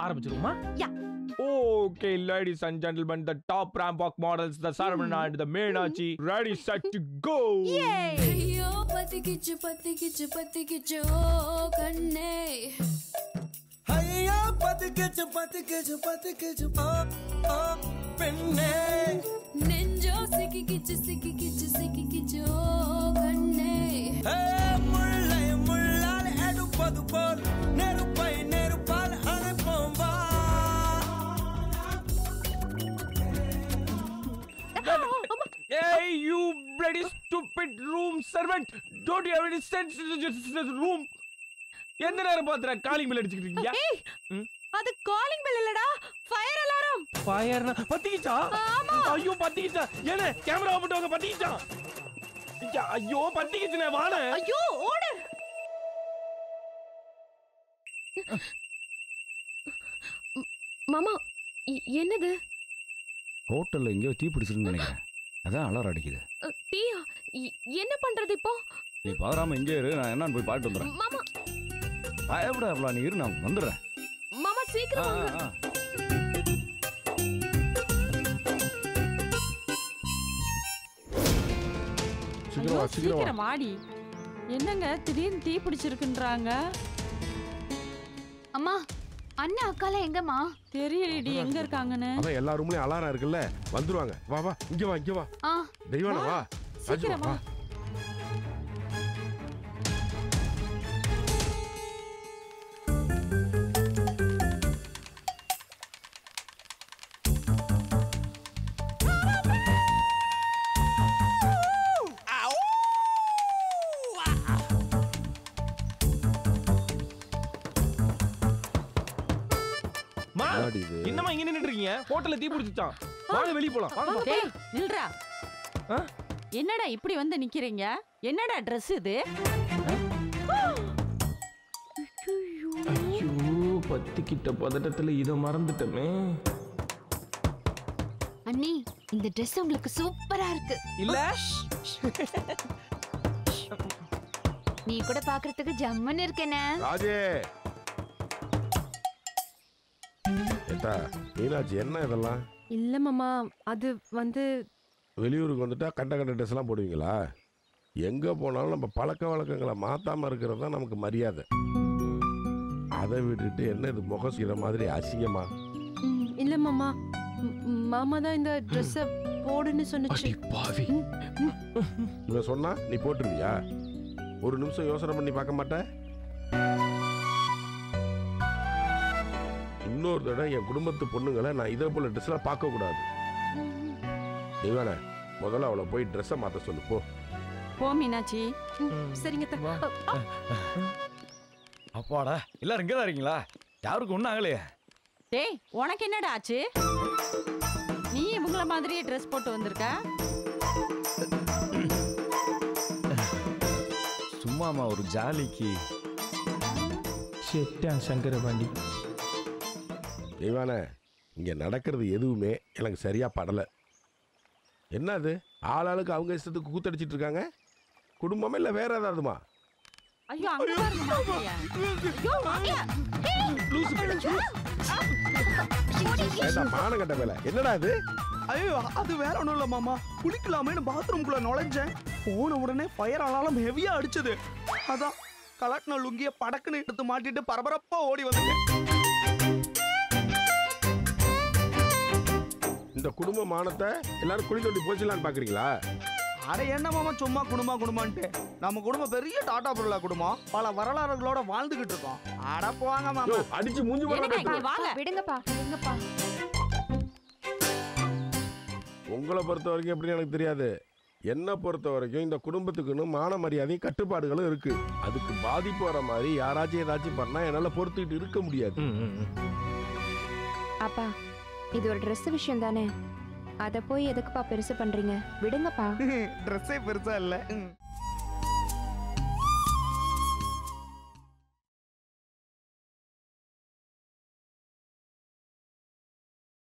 ஆரம்பிச்சிருமா Yeah. Okay, ladies and gentlemen, the top ramp walk models, the Saravana and the Meenachi, ready, set to go. ஐயோ பத்திக்கிச்சு பத்திக்கிச்சு பத்திக்கிச்சு ஓ கண்ணே ஐயா பத்துக்கிச்சு பத்துக்கிச்சு பத்துக்கிச்சு ஓ ஓ பெண்ணே நெஞ்சோ சிக்கிக்கிச்சு சிக்கிக்கிச்சு சிக்கிக்கிச்சு ஓ கண்ணே ஏ, முள்ளை முள்ளால் எடுப்பது போல் நெருப்பை நெருப்பால் அணைப்போம் வா Hey, you bloody stupid room servant! Don't you have any sense in this this room? எந்த நேரம் பாத்துற காலிங் பில் அடிச்சுக்கிட்டு இருக்கீங்க ஏய் ம்? அது காலிங் பெல் இல்லடா ஃபயர் அலாரம் ஃபயர்னா பத்திக்கிச்சா ஆமா. ஐயோ பத்திக்கிச்சா ஏனே கேமரா போட்டு வாங்க பத்திக்கிச்சா ஐயா, ஐயோ பத்திக்கிச்சுனே வாண ஐயோ ஓடு மாமா இ- என்னது ஹோட்டல்ல எங்கேயோ தீ பிடிச்சிருன்னு நினைக்கிறேன் அதான் அலாரம் அடிக்குது அ, டீயா இ- என்ன பண்றது இப்போ நீ பதறாம இங்கே இரு நான் என்னன்னு போய் பாட்டு வந்துடுறேன் மாமா பயப்பட அவ்வளோ நீ இரு நான் வந்துடுறேன் மாமா ஆ, சீக்கிரம் ஆ, வாங்க. ஆ. ஐயோ, சீக்கிரம் வாடி என்னங்க திடீர்னு தீ பிடிச்சிருக்குன்றாங்க அம்மா அண்ணன் அக்காலாம் எங்கம்மா தெரியலடி எங்க இருக்காங்கன்னு அதான் எல்லா ரூம்லயும் அலாரம் இருக்குல்ல வந்துருவாங்க வா வா இங்க வா இங்க வா ஆ தெய்வான வா ராஜு, சீக்கிரம் வா. வா மா என்னடி இது? என்னம்மா இங்க நின்னுட்டு இருக்கீங்க ஹோட்டல்ல தீ பிடிச்சிச்சான் வாங்க வெளிய போலாம் வாங்க வா. டேய் நில்றா ஆ? என்னடா இப்படி வந்து நிக்கிறீங்க என்னடா Dress இது ஐயோ பத்திக்கிட்ட பதட்டத்துல இத மறந்துட்டமே அண்ணி இந்த Dress உங்களுக்கு சூப்பரா இருக்கு இல்ல நீ கூட பாக்குறதுக்கு ஜம்முன்னு இருக்கேனே ராஜே ஏத்தா மீனாட்சி என்ன இதெல்லாம் இல்ல மாமா அது வந்து வெளியூருக்கு வந்துட்டா கண்ட கண்ட ட்ரெஸ் எல்லாம் போடுவீங்களா எங்க போனாலும் நம்ம பழக்க வழக்கங்களை மாத்தாம இருக்கிறது தான் நமக்கு மரியாதை அதை விட்டுட்டு என்ன இது முகம் செய்யற மாதிரி அசிங்கமா ம், இல்ல மாமா ம், ம், மாமா தான் இந்த ட்ரெஸ்ஸ போடுன்னு சொன்னுச்சு பாவி இவன் சொன்னா நீ போட்டுருவியா ஒரு நிமிஷம் யோசனை பண்ணி பார்க்க மாட்ட இன்னொரு தடவை என் குடும்பத்து பொண்ணுங்களை நான் இதே போல ட்ரெஸ்லாம் பார்க்க கூடாது இவன முதல்ல அவளை போய் ட்ரெஸ்ஸை மாத்த சொல்லு போ போ மீனாட்சி சரிங்க அத்தை. வா. அ, அ, அப்பாடா எல்லாரும் இங்கே தான் இருக்கீங்களா யாருக்கும் ஒன்றும் ஆகலையே டேய் உனக்கு என்னடா ஆச்சு நீ இவங்கள மாதிரியே Dress போட்டு வந்திருக்க சும்மாமா ஒரு ஜாலிக்கு செட்டான் சங்கர பாண்டி தெய்வான இங்க நடக்கிறது எதுவுமே எனக்கு சரியா படல என்ன அது ஆளாளுக்கு அவங்க இஷ்டத்துக்கு கூத்தடிச்சிட்டு இருக்காங்க குடும்பமா இல்ல வேற ஏதாவதுமா ஐயோ அங்க பாருங்க மாப்பிள்ளைய. ஐயோ மாப்பிள்ளைய. ஏண்டா மானம் கட்ட வேலை என்னடா இது ஐயோ அது வேற ஒண்ணும் இல்ல மாமா குளிக்கலாமேன்னு பாத்ரூம்குள்ள நுழைஞ்சேன் போன உடனே ஃபயர் அலாரம் ஹெவியா அடிச்சது அதான் கலட்டின லுங்கிய படக்குன்னு எடுத்து மாட்டிட்டு பரபரப்பா ஓடி வந்துட்டேன் இந்த குடும்ப மானத்தை எல்லாரும் குழி தோண்டி போச்சுலான்னு பாக்குறீங்களா அட என்ன மாமா சும்மா குடும்பம் குடும்பம்ன்ட்டு நம்ம குடும்பம் பெரிய டாடா பிர்லா குடும்பம் பல வரலாறுகளோட வாழ்ந்துகிட்டு இருக்கோம் அட போவாங்க யோ, மாமா அடிச்சு மூஞ்சி போட என்னடா இங்க வாங்க விடுங்கப்பா விடுங்கப்பா உங்களை பொறுத்த வரைக்கும் எப்படின்னு எனக்கு தெரியாது என்னை பொறுத்த வரைக்கும் இந்த குடும்பத்துக்குன்னு மான மரியாதையும் கட்டுப்பாடுகளும் இருக்கு அதுக்கு பாதிப்பு வர மாதிரி யாராச்சும் ஏதாச்சும் பண்ணா என்னால பொறுத்துக்கிட்டு இருக்க முடியாது அப்பா இது ஒரு Dress விஷயம் தானே அதை போய் எதுக்குப்பா பெருசு பண்றீங்க விடுங்கப்பா ட்ரெஸ்ஸே பெருசா இல்ல ம்.